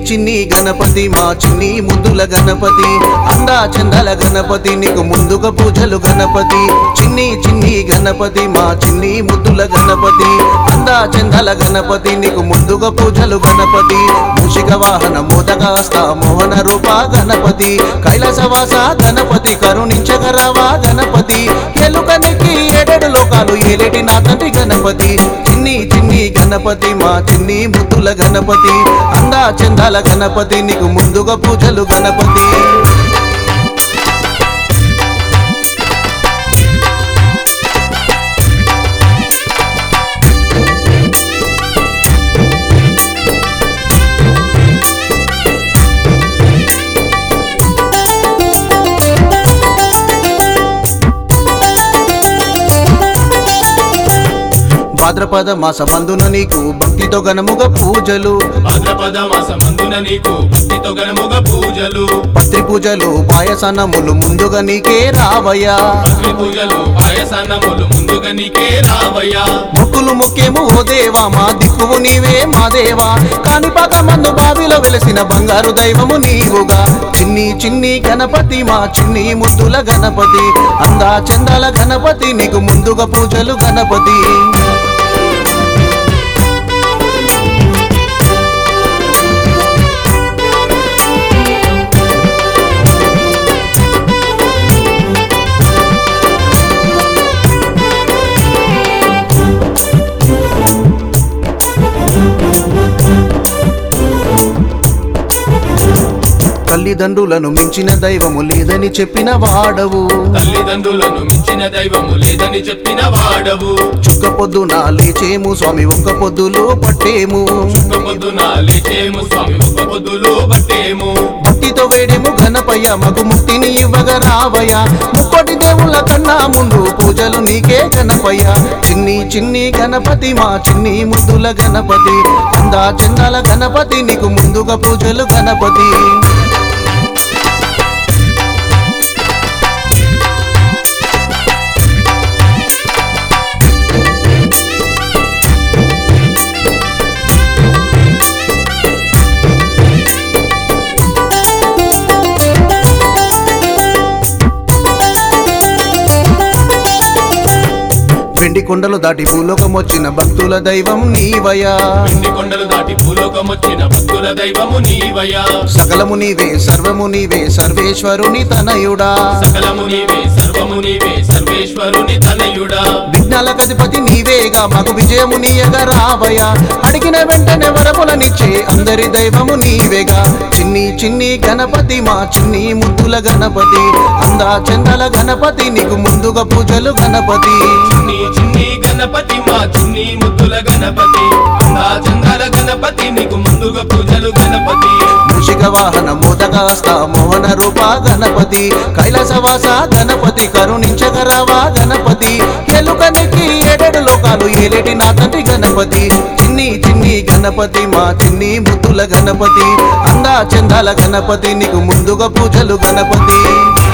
చిన్ని గణపతి మా చిన్ని ముద్దుల గణపతి అందా చందల గణపతి నీకు ముందుగా పూజలు గణపతి చిన్ని చిన్ని గణపతి మా చిన్ని ముద్దుల గణపతి అందా చందల గణపతి నీకు ముందుగా పూజలు గణపతి మూషిక వాహన మోదగాస్త మోహన రూప గణపతి కైలాసవాస గణపతి కరుణించగరావా గణపతి ఎలుకనికి ఏడేడు లోకాలు ఏలేటి నా తండ్రి గణపతి చిన్ని చిన్ని గణపతి మా చిన్ని ముద్దుల గణపతి అందా చందాల గణపతి నీకు ముందుగా పూజలు గణపతి భాద్రపద మాస మందున నీకు భక్తితో గణముగా పూజలు భాద్రపద మాసమందున నీకు భక్తితో గణముగ పూజలు పత్రి పూజలు పాయసనములు ముందుగా నీకే రావయ్యా అగ్ని పూజలు పాయసాన్నములు ముందుగా నీకే రావయ్యా మొక్కులు మొక్కేము ఓ దేవా మా దిక్కువు నీవే మా దేవా కాణిపాక మందు బావిలో వెలసిన బంగారు దైవము నీవుగా చిన్ని చిన్ని గణపతి మా చిన్ని ముద్దుల గణపతి అందా చందాల గణపతి నీకు ముందుగా పూజలు గణపతి తల్లిదండ్రులను మించిన దైవము లేదని చెప్పిన వాడవు తల్లిదండ్రులను మించిన దైవము లేదని చెప్పిన వాడవు చుక్క పొద్దున లేచేము స్వామి ఒక్క పొద్దులో పట్టేము ఒక్క పొద్దున లేచేము స్వామి ఒక్క పొద్దులు పట్టేము భక్తితో వేడేము గణపయ్య మగు ముక్తిని ఇవ్వగా రావయ్య ముక్కోటి దేవుళ్ళ కన్నా ముందు పూజలు నీకే గణపయ్య చిన్ని చిన్ని గణపతి మా చిన్ని ముద్దుల గణపతి అందా చందాల గణపతి నీకు ముందుగా పూజలు గణపతి వెండి కొండలు దాటి భూలోకం వచ్చిన భక్తుల దైవం నీవయ్యా వెండి కొండలు దాటి భూలోకం వచ్చిన భక్తుల దైవము నీవయ్యా సకలము నీవే సర్వము నీవే సర్వేశ్వరుని తనయుడా సకలము నీవే సర్వము నీవే సర్వేశ్వరుని తనయుడా విఘ్నాల గణపతి నీవేగా మాకు విజయము నీయగా రావయ్యా అడిగిన వెంటనే వరములనిచ్చే అందరి దైవము నీవేగా చిన్ని చిన్ని గణపతి మా చిన్ని ముద్దుల గణపతి అందా చందల గణపతి నీకు ముందుగా పూజలు గణపతి చిన్ని చిన్ని గణపతి మా చిన్ని ముద్దుల గణపతి అందా చందాల గణపతి నీకు ముందుగా పూజలు గణపతి మూషిక వాహన మోదగాస్త మోహన రూప గణపతి కైలాసవాస గణపతి కరుణించగరావా గణపతి ఎలుకనికి ఏడేడు లోకాలు ఏలేటి నా తండ్రి గణపతి చిన్ని చిన్ని గణపతి మా చిన్ని ముద్దుల గణపతి అందా చందాల గణపతి నీకు ముందుగా పూజలు గణపతి